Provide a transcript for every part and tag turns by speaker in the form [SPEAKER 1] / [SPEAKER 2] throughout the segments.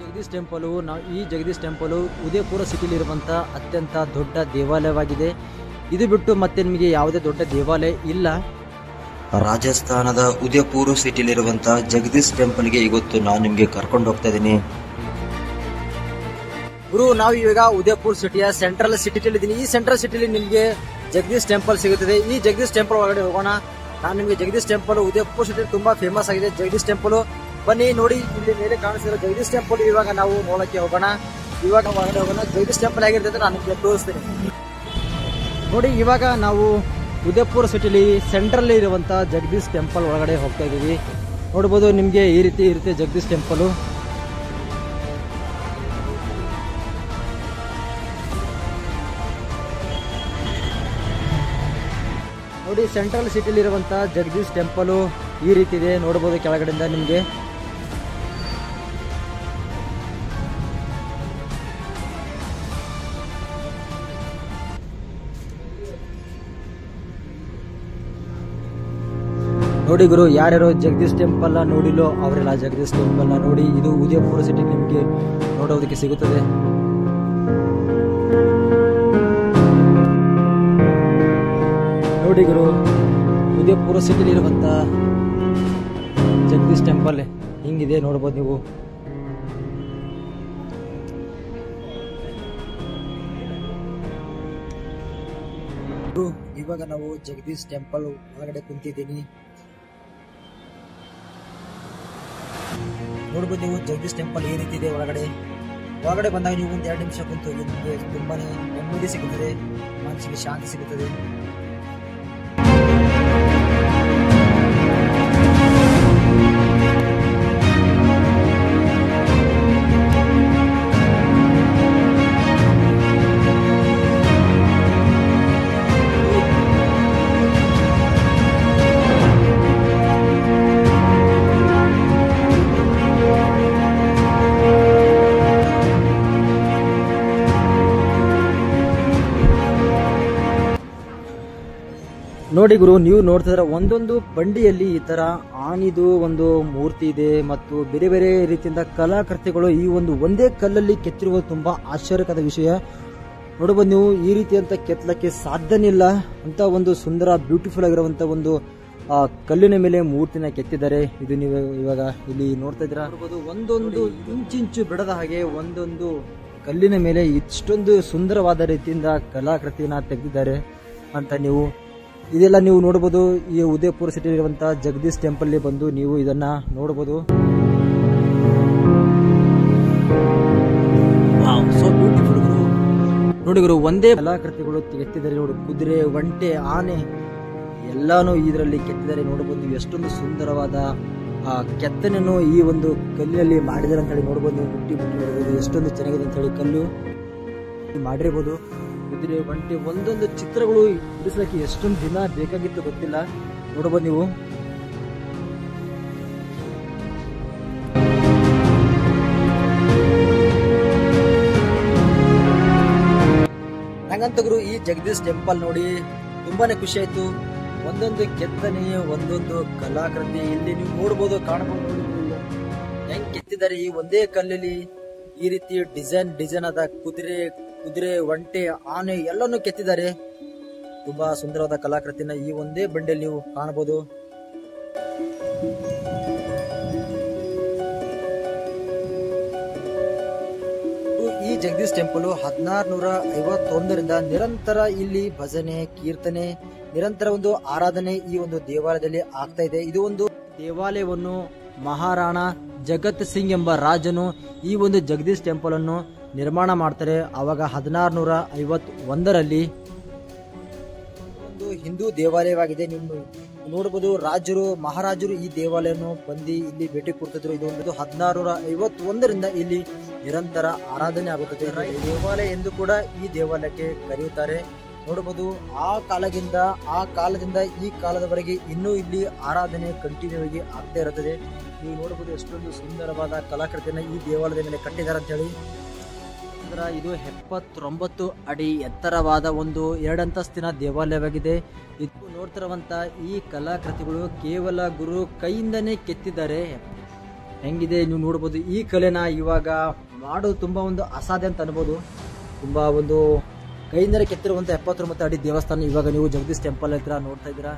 [SPEAKER 1] Jagadish temple ನಾವು ಈ Jagadish temple Udaipur ಸಿಟಿಲಿರುವಂಥ ಅತ್ಯಂತ ದೊಡ್ಡ ದೇವಾಲಯವಾಗಿದೆ ಇದು ಬಿಟ್ಟು ಮತ್ತೆ ನಿಮಗೆ ಯಾವುದೇ ದೊಡ್ಡ ದೇವಾಲಯ ಇಲ್ಲ
[SPEAKER 2] ರಾಜಸ್ಥಾನದ ಉದಯಪುರ ಸಿಟಿಲಿರುವಂತಹ ಜಗದೀಶ್ ಟೆಂಪಲ್ಗೆ ಇವತ್ತು ನಾನು ನಿಮಗೆ ಕರ್ಕೊಂಡು ಹೋಗ್ತಾ ಇದ್ದೀನಿ
[SPEAKER 1] ಗುರು ನಾವು ಇವಾಗ ಉದಯಪುರ ಸಿಟಿಯ ಸೆಂಟ್ರಲ್ ಸಿಟಿಯಲ್ಲಿ ಇದ್ದೀನಿ ಈ ಸೆಂಟ್ರಲ್ ಸಿಟಿಲಿ ನಿಮಗೆ ಜಗದೀಶ್ ಟೆಂಪಲ್ ಸಿಗುತ್ತದೆ ಈ ಜಗದೀಶ್ ಟೆಂಪಲ್ ಒಳಗಡೆ ಹೋಗೋಣ ನಾನು ನಿಮಗೆ ಜಗದೀಶ್ ಟೆಂಪಲ್ ಉದಯಪುರ ಸಿಟಿ ತುಂಬಾ ಫೇಮಸ್ ಆಗಿದೆ ಜಗದೀಶ್ ಟೆಂಪಲ್ ಬನ್ನಿ ನೋಡಿ ಇಲ್ಲಿ ಮೇಲೆ ಕಾಣಿಸಿರೋ ಜಗದೀಶ್ ಟೆಂಪಲ್ ಇವಾಗ ನಾವು ನೋಡಕ್ಕೆ ಹೋಗೋಣ ಇವಾಗ ಒಳಗಡೆ ಹೋಗೋಣ ಜಗದೀಶ್ ಟೆಂಪಲ್ ಆಗಿರ್ತದೆ ನಾನು ನಿಮಗೆ ತೋರಿಸ್ತೀನಿ ನೋಡಿ ಇವಾಗ ನಾವು ಉದಯಪುರ ಸಿಟಿಲಿ ಸೆಂಟ್ರಲ್ಲಿ ಇರುವಂತ ಜಗದೀಶ್ ಟೆಂಪಲ್ ಒಳಗಡೆ ಹೋಗ್ತಾ ಇದ್ದೀವಿ ನೋಡ್ಬೋದು ನಿಮಗೆ ಈ ರೀತಿ ಇರುತ್ತೆ ಜಗದೀಶ್ ಟೆಂಪಲ್ ನೋಡಿ ಸೆಂಟ್ರಲ್ ಸಿಟಿಲಿ ಇರುವಂತ ಜಗದೀಶ್ ಟೆಂಪಲ್ ಈ ರೀತಿ ಇದೆ ನೋಡಬಹುದು ಕೆಳಗಡೆಯಿಂದ ನಿಮಗೆ ನೋಡಿ ಗುರು ಯಾರ್ಯಾರು ಜಗದೀಶ್ ಟೆಂಪಲ್ ನೋಡಿಲ್ಲೋ ಅವರೆಲ್ಲ ಜಗದೀಶ್ ಟೆಂಪಲ್ ನೋಡಿ ಇದು ಉದಯಪುರ ಸಿಟಿ ನಿಮಗೆ ನೋಡೋದಕ್ಕೆ ಸಿಗುತ್ತದೆ ನೋಡಿ ಗುರು ಉದಯಪುರ ಸಿಟಿಲಿ ಇರುವಂತ ಜಗದೀಶ್ ಟೆಂಪಲ್ ಹಿಂಗಿದೆ ನೋಡ್ಬೋದು ನೀವು ಗುರು, ಇವಾಗ ನಾವು ಜಗದೀಶ್ ಟೆಂಪಲ್ ಒಳಗಡೆ ಕುಂತಿದ್ದೀನಿ ನೋಡ್ಬೋದು ನೀವು ಜಗದೀಶ್ ಟೆಂಪಲ್ ಈ ರೀತಿ ಇದೆ ಒಳಗಡೆ ಒಳಗಡೆ ಬಂದಾಗ ನೀವು ಒಂದು ಎರಡು ನಿಮಿಷ ಕುಂತು ನಿಮಗೆ ತುಂಬಾನೇ ನೆಮ್ಮದಿ ಸಿಗುತ್ತದೆ ಮನಸ್ಸಿಗೆ ಶಾಂತಿ ಸಿಗುತ್ತದೆ ನೋಡಿ ಗುರು ನೀವು ನೋಡ್ತಿದ್ರೆ ಒಂದೊಂದು ಬಂಡಿಯಲ್ಲಿ ಈ ತರ ಆನಿದು ಒಂದು ಮೂರ್ತಿ ಇದೆ ಮತ್ತು ಬೇರೆ ಬೇರೆ ರೀತಿಯಿಂದ ಕಲಾಕೃತಿಗಳು ಈ ಒಂದು ಒಂದೇ ಕಲ್ಲಲ್ಲಿ ಕೆತ್ತಿರುವ ತುಂಬಾ ಆಶ್ಚರ್ಯಕರ ವಿಷಯ ನೋಡಬಹುದು ನೀವು ಈ ರೀತಿಯಂತ ಕೆತ್ತಲಕ್ಕೆ ಸಾಧ್ಯನೇ ಇಲ್ಲ ಅಂತ ಒಂದು ಸುಂದರ ಬ್ಯೂಟಿಫುಲ್ ಆಗಿರುವಂತ ಒಂದು ಆ, ಕಲ್ಲಿನ ಮೇಲೆ ಮೂರ್ತಿನ ಕೆತ್ತಿದ್ದಾರೆ ಇದು ನೀವು ಇವಾಗ ಇಲ್ಲಿ ನೋಡ್ತಾ ಇದ್ದೀರಾ ನೋಡ್ಬೋದು ಒಂದೊಂದು ಇಂಚಿಂಚು ಬಿಡದ ಹಾಗೆ ಒಂದೊಂದು ಕಲ್ಲಿನ ಮೇಲೆ ಇಷ್ಟೊಂದು ಸುಂದರವಾದ ರೀತಿಯಿಂದ ಕಲಾಕೃತಿನ ತೆಗೆದಿದ್ದಾರೆ ಅಂತ ನೀವು ಇದೆಲ್ಲ ನೀವು ನೋಡಬಹುದು ಈ ಉದಯಪುರ ಸಿಟಿ ಇರುವಂತಹ ಜಗದೀಶ್ ಟೆಂಪಲ್ ಬಂದು ನೀವು ಇದನ್ನ ನೋಡಬಹುದು ಸೊ ಬ್ಯೂಟಿಫುಲ್ ಗುರು ನೋಡಿ ಗುರು ಒಂದೇ ಕಲಾಕೃತಿಗಳು ಕೆತ್ತಿದ್ದಾರೆ ನೋಡು ಕುದುರೆ ಒಂಟೆ ಆನೆ ಎಲ್ಲಾನು ಇದರಲ್ಲಿ ಕೆತ್ತಿದ್ದಾರೆ ನೋಡಬಹುದು ನೀವು ಎಷ್ಟೊಂದು ಸುಂದರವಾದ ಆ ಕೆತ್ತನೆಯನ್ನು ಈ ಒಂದು ಕಲ್ಲಿನಲ್ಲಿ ಮಾಡಿದ್ದಾರೆ ಅಂತ ಹೇಳಿ ನೋಡಬಹುದು ನೀವು ಮುಟ್ಟಿ ಮುಟ್ಟಿ ನೋಡಬಹುದು ಎಷ್ಟೊಂದು ಚೆನ್ನಾಗಿದೆ ಅಂತ ಹೇಳಿ ಕಲ್ಲು ಮಾಡಿರ್ಬೋದು ಕುದುರೆ ಒಂಟೆ ಒಂದೊಂದು ಚಿತ್ರಗಳು ಬಿಡಿಸಲಿಕ್ಕೆ ಎಷ್ಟೊಂದು ದಿನ ಬೇಕಾಗಿತ್ತು ಗೊತ್ತಿಲ್ಲ ನೋಡಬಹುದು ನೀವು ನಂಗಂತ ಗುರು ಈ ಜಗದೀಶ್ ಟೆಂಪಲ್ ನೋಡಿ ತುಂಬಾನೇ ಖುಷಿ ಆಯ್ತು ಒಂದೊಂದು ಕೆತ್ತನೆ ಒಂದೊಂದು ಕಲಾಕೃತಿ ಇಲ್ಲಿ ನೀವು ನೋಡ್ಬೋದು ಕಾಣಬಹುದು ನೋಡಿ ಹೆಂಗ್ ಕೆತ್ತಿದ್ದಾರೆ ಈ ಒಂದೇ ಕಲ್ಲಲ್ಲಿ ಈ ರೀತಿ ಡಿಸೈನ್ ಡಿಸೈನ್ ಆದ ಕುದುರೆ ಕುದುರೆ ಒಂಟೆ ಆನೆ ಎಲ್ಲಾನು ಕೆತ್ತಿದ್ದಾರೆ ತುಂಬಾ ಸುಂದರವಾದ ಕಲಾಕೃತಿನ ಈ ಒಂದೇ ಬಂಡೆಯಲ್ಲಿ ನೀವು ಕಾಣಬಹುದು ಈ ಜಗದೀಶ್ ಟೆಂಪಲ್ ಹದಿನಾರು ನೂರ ಐವತ್ತೊಂದರಿಂದ ನಿರಂತರ ಇಲ್ಲಿ ಭಜನೆ ಕೀರ್ತನೆ ನಿರಂತರ ಒಂದು ಆರಾಧನೆ ಈ ಒಂದು ದೇವಾಲಯದಲ್ಲಿ ಆಗ್ತಾ ಇದೆ ಇದು ಒಂದು ದೇವಾಲಯವನ್ನು ಮಹಾರಾಣ ಜಗತ್ ಸಿಂಗ್ ಎಂಬ ರಾಜನು ಈ ಒಂದು ಜಗದೀಶ್ ಟೆಂಪಲ್ ಅನ್ನು ನಿರ್ಮಾಣ ಮಾಡ್ತಾರೆ ಅವಾಗ ಹದಿನಾರು ನೂರ ಐವತ್ ಒಂದರಲ್ಲಿ ಒಂದು ಹಿಂದೂ ದೇವಾಲಯವಾಗಿದೆ ನೀವು ನೋಡಬಹುದು ರಾಜರು ಮಹಾರಾಜರು ಈ ದೇವಾಲಯವನ್ನು ಬಂದು ಇಲ್ಲಿ ಭೇಟಿ ಕೊಡ್ತಿದ್ರು ಇದು ಒಂದು ಹದಿನಾರು ಐವತ್ ಒಂದರಿಂದ ಇಲ್ಲಿ ನಿರಂತರ ಆರಾಧನೆ ಆಗುತ್ತದೆ ಈ ದೇವಾಲಯ ಎಂದು ಕೂಡ ಈ ದೇವಾಲಯಕ್ಕೆ ಕರೆಯುತ್ತಾರೆ ನೋಡಬಹುದು ಆ ಕಾಲದಿಂದ ಆ ಕಾಲದಿಂದ ಈ ಕಾಲದವರೆಗೆ ಇನ್ನೂ ಇಲ್ಲಿ ಆರಾಧನೆ ಕಂಟಿನ್ಯೂ ಆಗಿ ಆಗ್ತಾ ಇರುತ್ತದೆ ನೀವು ನೋಡಬಹುದು ಎಷ್ಟೊಂದು ಸುಂದರವಾದ ಕಲಾಕೃತಿಯನ್ನು ಈ ದೇವಾಲಯದ ಮೇಲೆ ಕಟ್ಟಿದ್ದಾರೆ ಅಂತ ಹೇಳಿ ಅಂದ್ರ ಇದು ಎಪ್ಪತ್ತೊಂಬತ್ತು ಅಡಿ ಎತ್ತರವಾದ ಒಂದು ಎರಡಂತಸ್ತಿನ ದೇವಾಲಯವಾಗಿದೆ ಇದು ನೋಡ್ತಿರುವಂತ ಈ ಕಲಾಕೃತಿಗಳು ಕೇವಲ ಗುರು ಕೈಯಿಂದನೇ ಕೆತ್ತಿದ್ದಾರೆ ಹೆಂಗಿದೆ ನೀವು ನೋಡ್ಬೋದು ಈ ಕಲೆನ ಇವಾಗ ಮಾಡೋದು ತುಂಬಾ ಒಂದು ಅಸಾಧ್ಯ ಅಂತ ಅನ್ಬೋದು ತುಂಬಾ ಒಂದು ಕೈಯಿಂದಲೇ ಕೆತ್ತಿರುವಂತ ಎಪ್ಪತ್ತೊಂಬತ್ತು ಅಡಿ ದೇವಸ್ಥಾನ ಇವಾಗ ನೀವು ಜಗದೀಶ್ ಟೆಂಪಲ್ ಹತ್ರ ನೋಡ್ತಾ ಇದ್ದೀರಾ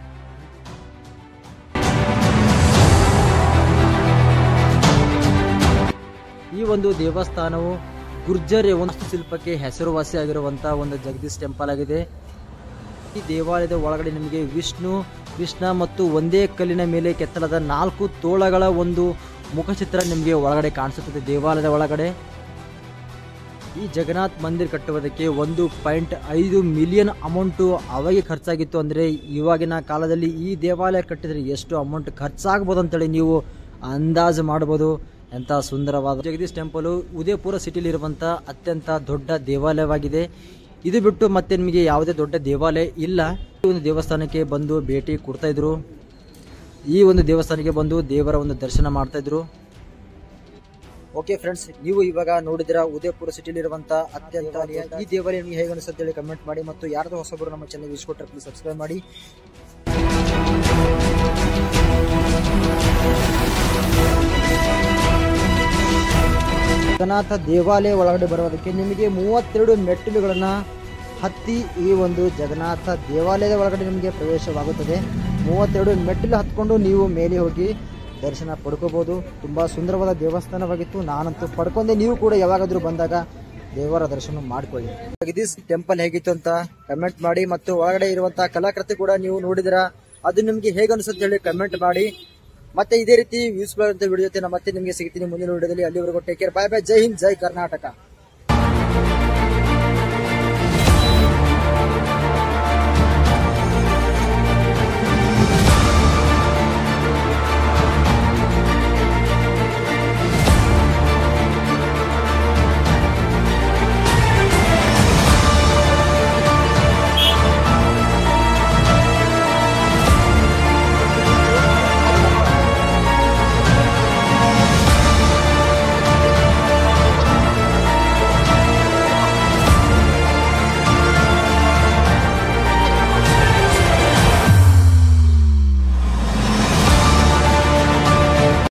[SPEAKER 1] ಈ ಒಂದು ದೇವಸ್ಥಾನವು ಗುರ್ಜರ್ ಶಿಲ್ಪಕ್ಕೆ ಹೆಸರುವಾಸಿಯಾಗಿರುವಂತಹ ಒಂದು ಜಗದೀಶ್ ಟೆಂಪಲ್ ಆಗಿದೆ ಈ ದೇವಾಲಯದ ಒಳಗಡೆ ನಿಮಗೆ ವಿಷ್ಣು ಕೃಷ್ಣ ಮತ್ತು ಒಂದೇ ಕಲ್ಲಿನ ಮೇಲೆ ಕೆತ್ತಲಾದ ನಾಲ್ಕು ತೋಳಗಳ ಒಂದು ಮುಖಚಿತ್ರ ನಿಮಗೆ ಒಳಗಡೆ ಕಾಣಿಸುತ್ತದೆ ದೇವಾಲಯದ ಒಳಗಡೆ ಈ ಜಗನ್ನಾಥ್ ಮಂದಿರ್ ಕಟ್ಟುವುದಕ್ಕೆ ಒಂದು ಪಾಯಿಂಟ್ ಐದು ಮಿಲಿಯನ್ ಅಮೌಂಟು ಅವಾಗ ಖರ್ಚಾಗಿತ್ತು ಅಂದರೆ ಇವಾಗಿನ ಕಾಲದಲ್ಲಿ ಈ ದೇವಾಲಯ ಕಟ್ಟಿದರೆ ಎಷ್ಟು ಅಮೌಂಟ್ ಖರ್ಚಾಗ್ಬೋದು ಅಂತೇಳಿ ನೀವು ಅಂದಾಜು ಮಾಡ್ಬೋದು ಎಂಥ ಸುಂದರವಾದ ಜಗದೀಶ್ ಟೆಂಪಲು ಉದಯಪುರ ಸಿಟಿಲಿರುವಂಥ ಅತ್ಯಂತ ದೊಡ್ಡ ದೇವಾಲಯವಾಗಿದೆ ಇದು ಬಿಟ್ಟು ಮತ್ತೆ ನಿಮಗೆ ಯಾವುದೇ ದೊಡ್ಡ ದೇವಾಲಯ ಇಲ್ಲ ಈ ಒಂದು ದೇವಸ್ಥಾನಕ್ಕೆ ಬಂದು ಭೇಟಿ ಕೊಡ್ತಾ ಇದ್ರು ಈ ಒಂದು ದೇವಸ್ಥಾನಕ್ಕೆ ಬಂದು ದೇವರ ಒಂದು ದರ್ಶನ ಮಾಡ್ತಾ ಇದ್ರು ಓಕೆ ಫ್ರೆಂಡ್ಸ್ ನೀವು ಇವಾಗ ನೋಡಿದಿರ ಉದಯಪುರ ಸಿಟಿಲಿರುವಂತ ಅತ್ಯಂತ ಈ ದೇವಾಲಯ ನಿಮಗೆ ಹೇಗೆ ಅನಿಸುತ್ತೆ ಹೇಳಿ ಕಮೆಂಟ್ ಮಾಡಿ ಮತ್ತು ಯಾರ್ದು ಹೊಸಬರು ನಮ್ಮ ಚಾನಲ್ ಇಸ್ಕೊಟ್ರೆ ಪ್ಲೀಸ್ ಸಬ್ಸ್ಕ್ರೈಬ್ ಮಾಡಿ ಜಗನ್ನಾಥ ದೇವಾಲಯ ಒಳಗಡೆ ಬರುವುದಕ್ಕೆ ನಿಮಗೆ ಮೂವತ್ತೆರಡು ಮೆಟ್ಟಿಲುಗಳನ್ನ ಹತ್ತಿ ಈ ಒಂದು ಜಗನ್ನಾಥ ದೇವಾಲಯದ ಒಳಗಡೆ ನಿಮಗೆ ಪ್ರವೇಶವಾಗುತ್ತದೆ ಮೂವತ್ತೆರಡು ಮೆಟ್ಟಿಲು ಹತ್ಕೊಂಡು ನೀವು ಮೇಲೆ ಹೋಗಿ ದರ್ಶನ ಪಡ್ಕೋಬಹುದು ತುಂಬಾ ಸುಂದರವಾದ ದೇವಸ್ಥಾನವಾಗಿತ್ತು ನಾನಂತೂ ಪಡ್ಕೊಂಡೆ ನೀವು ಕೂಡ ಯಾವಾಗಾದ್ರೂ ಬಂದಾಗ ದೇವರ ದರ್ಶನ ಮಾಡ್ಕೊಳ್ಳಿ ಜಗದೀಶ್ ಟೆಂಪಲ್ ಹೇಗಿತ್ತು ಅಂತ ಕಮೆಂಟ್ ಮಾಡಿ ಮತ್ತು ಒಳಗಡೆ ಇರುವಂತಹ ಕಲಾಕೃತಿ ಕೂಡ ನೀವು ನೋಡಿದಿರ ಅದು ನಿಮ್ಗೆ ಹೇಗೆ ಅನಿಸುತ್ತೆ ಹೇಳಿ ಕಮೆಂಟ್ ಮಾಡಿ ಮತ್ತೆ ಇದೇ ರೀತಿ ಯೂಸ್ಫುಲ್ ಅಂತ ವಿಡಿಯೋ ಜೊತೆ ನಾನು ಮತ್ತೆ ನಿಮಗೆ ಸಿಗ್ತೀನಿ ಮುಂದಿನ ವಿಡಿಯೋದಲ್ಲಿ ಅಲ್ಲಿವರೆಗೂ take care bye bye Jai Hind Jai Karnataka